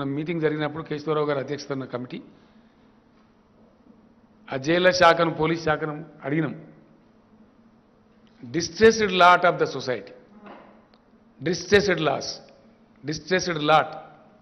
Meeting జరిగినప్పుడు కేశవరావు గారు అధ్యక్షత ఉన్న కమిటీ ఆ జైళ్ళ శాఖను పోలీస్ శాఖను అడిగినాం distressed lot of the society distressed loss distressed lot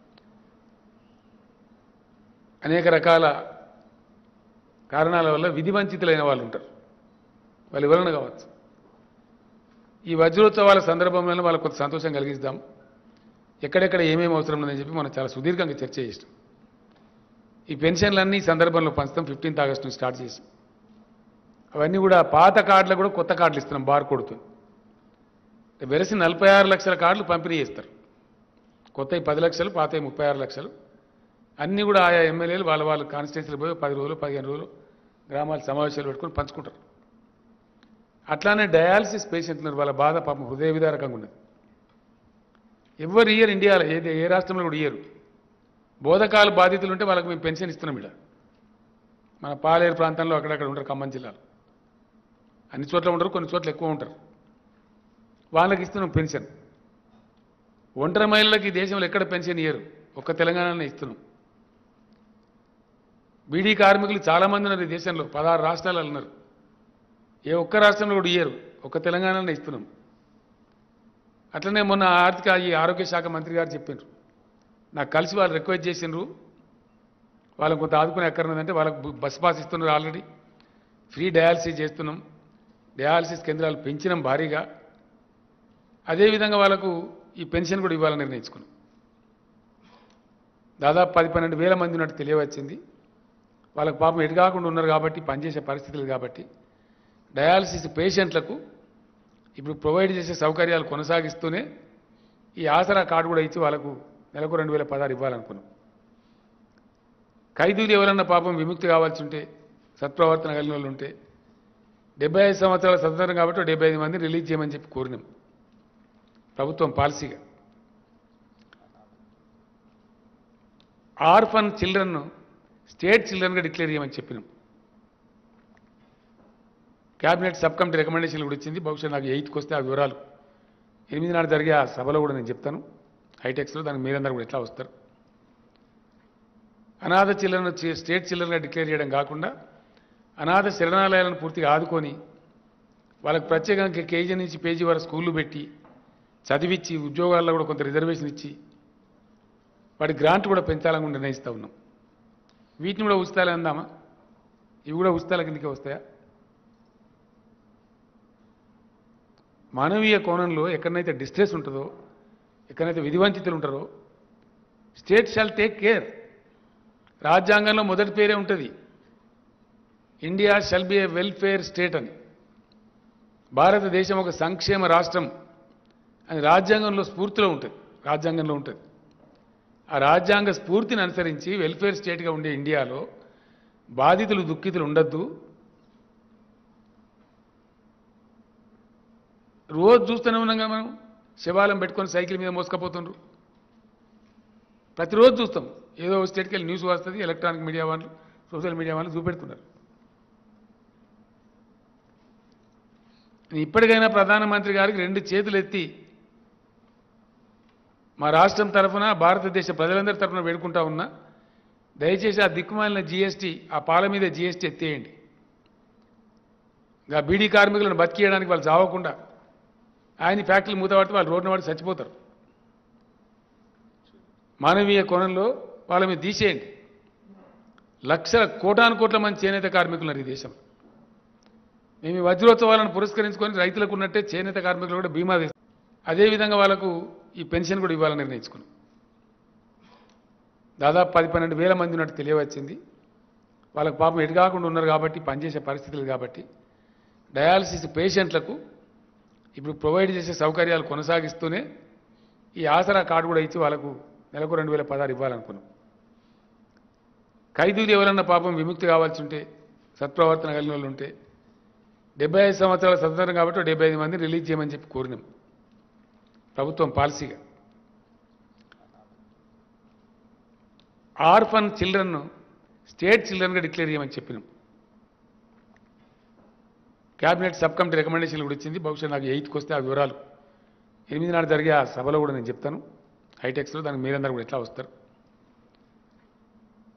అనేక రకాల కారణాల వల్ల విధి వంచితులైన వాళ్ళు ఉంటారు వాళ్ళు ఎవరైనా కావచ్చు ఈ వజ్రోత్సవాల సందర్భంలోనే వాళ్ళకు కొంత సంతోషం కలిగిస్తాం ఎక్కడెక్కడ ఏమేమి అవసరం ఉందని చెప్పి మనం చాలా సుదీర్ఘంగా చర్చ చేసినాం ఈ పెన్షన్లన్నీ ఈ సందర్భంలో పంచుతాం ఫిఫ్టీన్త్ ఆగస్టు నుంచి స్టార్ట్ చేసి అవన్నీ కూడా పాత కార్డులు కూడా కొత్త కార్డులు ఇస్తున్నాం బార్ కొడుతూ వెరసి నలభై ఆరు లక్షల కార్డులు పంపిణీ చేస్తారు కొత్తవి పది లక్షలు పాతవి ముప్పై ఆరు లక్షలు అన్నీ కూడా ఆయా ఎమ్మెల్యేలు వాళ్ళ వాళ్ళ కాన్స్టిట్యూన్సీలు పోయి పది రోజులు పదిహేను రోజులు గ్రామాల సమావేశాలు పెట్టుకొని పంచుకుంటారు అట్లానే డయాలసిస్ పేషెంట్లు ఉన్నారు. వాళ్ళ బాధ పాపం హృదయ విదారకంగా ఉన్నది ఎవరు ఇయ్యరు ఇండియాలో ఏది ఏ రాష్ట్రంలో కూడా ఇయ్యరు బోధకాలు బాధితులు ఉంటే వాళ్ళకి మేము పెన్షన్ ఇస్తున్నాం ఇక్కడ మన పాలేరు ప్రాంతంలో అక్కడక్కడ ఉంటారు ఖమ్మం జిల్లాలో అన్ని చోట్ల ఉండరు కొన్ని చోట్ల ఎక్కువ ఉంటారు వాళ్ళకి ఇస్తున్నాం పెన్షన్ ఒంటరి మహిళలకు ఈ దేశంలో ఎక్కడ పెన్షన్ ఇయ్యరు ఒక్క తెలంగాణలో ఇస్తున్నాం బీడీ కార్మికులు చాలామంది ఉన్నారు ఈ దేశంలో పదహారు రాష్ట్రాలలో ఉన్నారు ఏ ఒక్క రాష్ట్రంలో కూడా ఇయ్యరు ఒక్క తెలంగాణలో ఇస్తున్నాం అట్లనే మొన్న ఆర్థిక ఈ ఆరోగ్య శాఖ మంత్రి గారు చెప్పారు నాకు కలిసి వాళ్ళు రిక్వెస్ట్ చేసిండ్రు వాళ్ళని కొంత ఆదుకునే ఎక్కడున్నదంటే వాళ్ళకు బు- బస్ పాస్ ఇస్తున్నారు ఆల్రెడీ ఫ్రీ డయాలసిస్ చేస్తున్నాం డయాలసిస్ కేంద్రాలు పెంచినాం భారీగా అదేవిధంగా వాళ్ళకు ఈ పెన్షన్ కూడా ఇవ్వాలని నిర్ణయించుకున్నాం దాదాపు పది పన్నెండు వేల మంది ఉన్నట్టు తెలియవచ్చింది వాళ్ళకు పాపం ఎటు కాకుండా ఉన్నారు కాబట్టి పనిచేసే పరిస్థితులు కాబట్టి డయాలసిస్ పేషెంట్లకు ఇప్పుడు ప్రొవైడ్ చేసే సౌకర్యాలు కొనసాగిస్తూనే ఈ ఆసరా కార్డు కూడా ఇచ్చి వాళ్ళకు నెలకు రెండు వేల పదహారు ఇవ్వాలనుకున్నాం ఖైదీలు ఎవరన్నా పాపం విముక్తి కావాల్సి ఉంటే సత్ప్రవర్తన కలిగిన వాళ్ళు ఉంటే డెబ్బై ఐదు సంవత్సరాల స్వతంత్రం కాబట్టి డెబ్బై ఐదు మంది రిలీజ్ చేయమని చెప్పి కోరినాం ప్రభుత్వం పాలసీగా ఆర్ఫన్ చిల్డ్రన్ను స్టేట్ చిల్డ్రన్గా డిక్లేర్ చేయమని చెప్పినాం క్యాబినెట్ సబ్ కమిటీ రికమెండేషన్లు కూడా ఇచ్చింది బహుశా నాకు ఎయిత్కి వస్తే ఆ వివరాలు ఎనిమిది నాడు జరిగే ఆ సభలో కూడా నేను చెప్తాను హైటెక్స్లో దానికి మీరందరూ కూడా ఎట్లా వస్తారు అనాథ చిల్డ్రన్ స్టేట్ చిల్డ్రన్గా డిక్లేర్ చేయడం కాకుండా అనాథ శరణాలయాలను పూర్తిగా ఆదుకొని వాళ్ళకి ప్రత్యేకంగా కేజీ నుంచి పేజీ వరకు స్కూళ్ళు పెట్టి చదివించి ఉద్యోగాల్లో కూడా కొంత రిజర్వేషన్ ఇచ్చి వాటి గ్రాంట్ కూడా పెంచాలని కూడా నిర్ణయిస్తూ ఉన్నాం వీటిని కూడా ఉచితాలే అందామా ఇవి కూడా ఉచితాల కిందకే వస్తాయా మానవీయ కోణంలో ఎక్కడనైతే డిస్ట్రెస్ ఉంటుందో ఎక్కడైతే విధివంచితులు ఉంటారో స్టేట్ షాల్ టేక్ కేర్ రాజ్యాంగంలో మొదటి పేరే ఉంటుంది India shall be a welfare state అని భారతదేశం ఒక సంక్షేమ రాష్ట్రం అని రాజ్యాంగంలో స్ఫూర్తిలో ఉంటుంది రాజ్యాంగంలో ఉంటుంది ఆ రాజ్యాంగ స్ఫూర్తిని అనుసరించి వెల్ఫేర్ స్టేట్గా ఉండే ఇండియాలో బాధితులు దుఃఖితులు ఉండొద్దు రోజు చూస్తూనే ఉన్నాం కదా మనం శివాలయం పెట్టుకొని సైకిల్ మీద మోసుకపోతుండ్రు ప్రతిరోజు చూస్తాం ఏదో ఒక స్టేట్కి వెళ్ళి న్యూస్ వస్తుంది ఎలక్ట్రానిక్ మీడియా వాళ్ళు సోషల్ మీడియా వాళ్ళు చూపెడుతున్నారు ఇప్పటికైనా ప్రధానమంత్రి గారికి రెండు చేతులు ఎత్తి మా రాష్ట్రం తరఫున భారతదేశ ప్రజలందరి తరఫున వేడుకుంటా ఉన్నా దయచేసి ఆ దిక్కుమాలిన జీఎస్టీ ఆ పాల మీద జీఎస్టీ ఎత్తేయండి ఇంకా బీడీ కార్మికులను బతికేయడానికి వాళ్ళు చావకుండా ఆయన ఫ్యాక్టరీలు మూతపడితే వాళ్ళు రోడ్డున పడి చచ్చిపోతారు మానవీయ కోణంలో వాళ్ళ మీద తీసేయండి లక్షల కోటాను కోట్ల మంది చేనేత కార్మికులు ఉన్నారు ఈ దేశం మేము ఈ వజ్రోత్సవాలను పురస్కరించుకొని రైతులకు ఉన్నట్టే చేనేత కార్మికులు కూడా బీమా వేస్తాం అదేవిధంగా వాళ్ళకు ఈ పెన్షన్ కూడా ఇవ్వాలని నిర్ణయించుకున్నాం దాదాపు పది పన్నెండు వేల మంది ఉన్నట్టు తెలియవచ్చింది వాళ్ళకు పాపం ఎటు కాకుండా ఉన్నారు కాబట్టి పనిచేసే పరిస్థితులు కాబట్టి డయాలసిస్ పేషెంట్లకు ఇప్పుడు ప్రొవైడ్ చేసే సౌకర్యాలు కొనసాగిస్తూనే ఈ ఆసరా కార్డు కూడా ఇచ్చి వాళ్ళకు నెలకు రెండు వేల పదహారు ఇవ్వాలనుకున్నాం ఖైదీలు ఎవరన్నా పాపం విముక్తి కావాల్సి ఉంటే సత్ప్రవర్తన కలిగిన వాళ్ళు ఉంటే డెబ్బై ఐదు సంవత్సరాల స్వతంత్రం కాబట్టి డెబ్బై ఐదు మంది రిలీజ్ చేయమని చెప్పి కోరినాం ప్రభుత్వం పాలసీగా ఆర్ఫన్ చిల్డ్రన్ను స్టేట్ చిల్డ్రన్గా డిక్లేర్ చేయమని చెప్పినాం క్యాబినెట్ సబ్ కమిటీ రికమెండేషన్లు కూడా ఇచ్చింది బహుశా నాకు ఎయిత్కి వస్తే ఆ వివరాలు ఎనిమిది నాడు జరిగే ఆ సభలో కూడా నేను చెప్తాను హైటెక్స్లో దానికి మీరందరూ కూడా ఎట్లా వస్తారు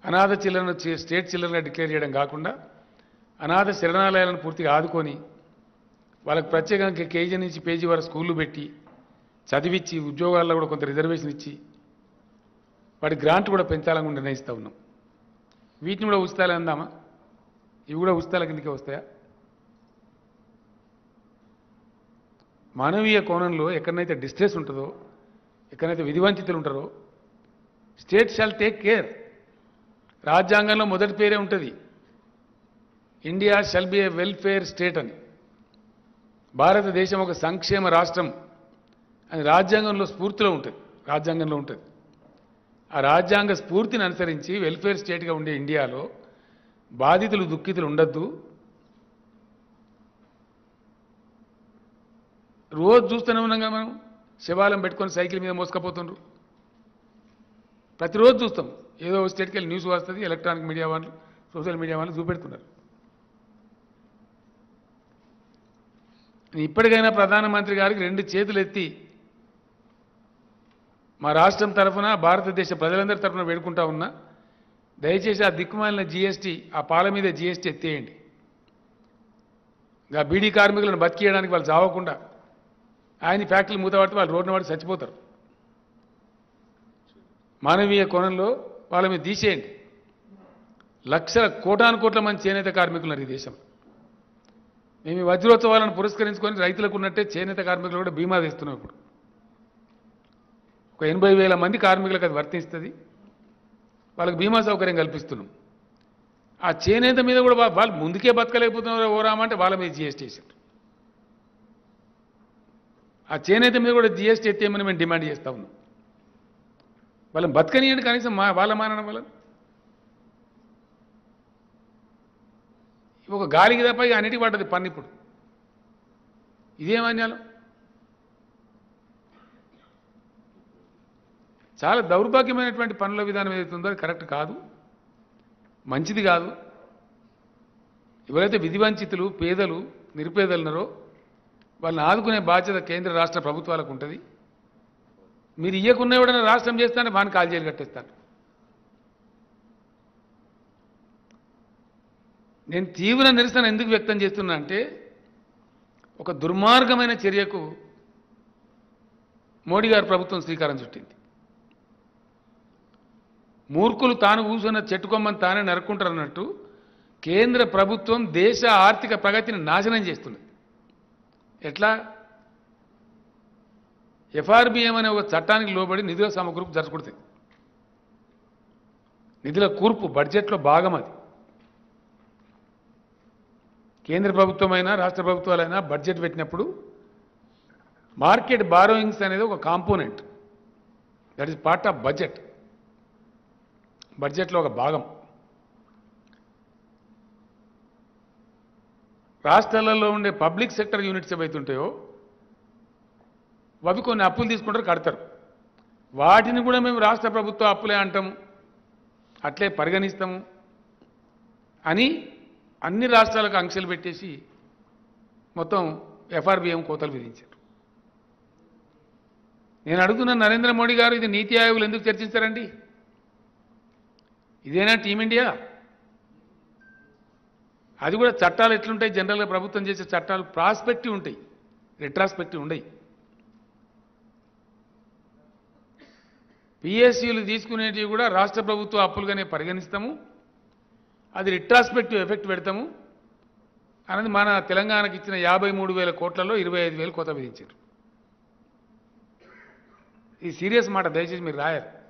అనాథ చిల్డ్రన్ చే- స్టేట్ చిల్డ్రన్గా డిక్లేర్ చేయడం కాకుండా అనాథ శరణాలయాలను పూర్తిగా ఆదుకొని వాళ్ళకి ప్రత్యేకంగా కేజీ నుంచి పేజీ వరకు స్కూళ్ళు పెట్టి చదివించి ఉద్యోగాల్లో కూడా కొంత రిజర్వేషన్ ఇచ్చి వాటి గ్రాంట్ కూడా పెంచాలని కూడా నిర్ణయిస్తూ ఉన్నాం వీటిని కూడా ఉచితాలే అందామా ఇవి కూడా ఉచితాల కిందకే వస్తాయా మానవీయ కోణంలో ఎక్కడనైతే డిస్ట్రెస్ ఉంటుందో ఎక్కడైతే విధివంచితులు ఉంటారో స్టేట్ షాల్ టేక్ కేర్ రాజ్యాంగంలో మొదటి పేరే ఉంటుంది India shall be a welfare state అని భారతదేశం ఒక సంక్షేమ రాష్ట్రం అని రాజ్యాంగంలో స్ఫూర్తిలో ఉంటుంది రాజ్యాంగంలో ఉంటుంది ఆ రాజ్యాంగ స్ఫూర్తిని అనుసరించి వెల్ఫేర్ స్టేట్గా ఉండే ఇండియాలో బాధితులు దుఃఖితులు ఉండొద్దు రోజు చూస్తూనే ఉన్నాం కదా మనం శివాలయం పెట్టుకొని సైకిల్ మీద మోసుకపోతుండ్రు ప్రతిరోజు చూస్తాం ఏదో ఒక స్టేట్కి వెళ్ళి న్యూస్ వస్తుంది ఎలక్ట్రానిక్ మీడియా వాళ్ళు సోషల్ మీడియా వాళ్ళు చూపెడుతున్నారు ఇప్పటికైనా ప్రధానమంత్రి గారికి రెండు చేతులు ఎత్తి మా రాష్ట్రం తరఫున భారతదేశ ప్రజలందరి తరఫున వేడుకుంటా ఉన్నా దయచేసి ఆ దిక్కుమాలిన జీఎస్టీ ఆ పాల మీద జీఎస్టీ ఎత్తేయండి ఇంకా బీడీ కార్మికులను బతికేయడానికి వాళ్ళు చావకుండా ఆయన ఫ్యాక్టరీలు మూతపడితే వాళ్ళు రోడ్డున పడి చచ్చిపోతారు మానవీయ కోణంలో వాళ్ళ మీద తీసేయండి లక్షల కోటాను కోట్ల మంది చేనేత కార్మికులు ఉన్నారు ఈ దేశంలో మేము ఈ వజ్రోత్సవాలను పురస్కరించుకొని రైతులకు ఉన్నట్టే చేనేత కార్మికులు కూడా బీమా తెస్తున్నాం ఇప్పుడు ఒక ఎనభై వేల మంది కార్మికులకు అది వర్తిస్తుంది వాళ్ళకి బీమా సౌకర్యం కల్పిస్తున్నాం ఆ చేనేత మీద కూడా వా- వాళ్ళు ముందుకే బతకలేకపోతున్నారు ఓ రామంటే వాళ్ళ మీద జీఎస్టీ వేసారు ఆ చేనేత మీద కూడా జీఎస్టీ ఎత్తేయమని మేము డిమాండ్ చేస్తా ఉన్నాం వాళ్ళని బతకనియండి కనీసం మా వాళ్ళ మానడం వల్ల ఒక గాలికి తప్ప ఇక అన్నిటికి పడ్డది పన్ను ఇప్పుడు ఇదేమన్యాలం చాలా దౌర్భాగ్యమైనటువంటి పనుల విధానం ఏదైతే ఉందో అది కరెక్ట్ కాదు మంచిది కాదు ఎవరైతే విధివంచితులు పేదలు నిరుపేదలు ఉన్నారో వాళ్ళని ఆదుకునే బాధ్యత కేంద్ర రాష్ట్ర ప్రభుత్వాలకు ఉంటుంది మీరు ఇయ్యకున్న ఎవడైనా రాష్ట్రం చేస్తానే వాని కాల్ జైలు కట్టేస్తాను నేను తీవ్ర నిరసన ఎందుకు వ్యక్తం చేస్తున్నా అంటే ఒక దుర్మార్గమైన చర్యకు మోడీ గారి ప్రభుత్వం శ్రీకారం చుట్టింది మూర్ఖులు తాను కూర్చున్న చెట్టు కొమ్మని తానే నరుక్కుంటారు అన్నట్టు కేంద్ర ప్రభుత్వం దేశ ఆర్థిక ప్రగతిని నాశనం చేస్తున్నది ఎట్లా ఎఫ్ఆర్బిఎం అనే ఒక చట్టానికి లోబడి నిధుల సమకూర్పు జరగకూడదు నిధుల కూర్పు బడ్జెట్లో భాగం అది కేంద్ర ప్రభుత్వమైనా రాష్ట్ర ప్రభుత్వాలైనా బడ్జెట్ పెట్టినప్పుడు మార్కెట్ బారోయింగ్స్ అనేది ఒక component that is part of budget బడ్జెట్లో ఒక భాగం రాష్ట్రాలలో ఉండే పబ్లిక్ సెక్టర్ యూనిట్స్ ఏవైతే ఉంటాయో అవి కొన్ని అప్పులు తీసుకుంటారు కడతారు వాటిని కూడా మేము రాష్ట్ర ప్రభుత్వ అప్పులే అంటాము అట్లే పరిగణిస్తాము అని అన్ని రాష్ట్రాలకు ఆంక్షలు పెట్టేసి మొత్తం ఎఫ్ఆర్బిఎం కోతలు విధించారు నేను అడుగుతున్న నరేంద్ర మోడీ గారు ఇది నీతి ఆయోగులు ఎందుకు చర్చించారండి ఇదేనా టీమిండియా అది కూడా చట్టాలు ఎట్లుంటాయి జనరల్గా ప్రభుత్వం చేసే చట్టాలు ప్రాస్పెక్టివ్ ఉంటాయి రిట్రాస్పెక్టివ్ ఉండయి పిఎస్సీలు తీసుకునేటివి కూడా రాష్ట్ర ప్రభుత్వ అప్పులుగానే పరిగణిస్తాము అది రిట్రాస్పెక్టివ్ ఎఫెక్ట్ పెడతాము అనేది మన తెలంగాణకి ఇచ్చిన యాభై మూడు వేల కోట్లలో ఇరవై ఐదు వేలు కోత విధించారు ఈ సీరియస్ మాట దయచేసి మీరు రాయారు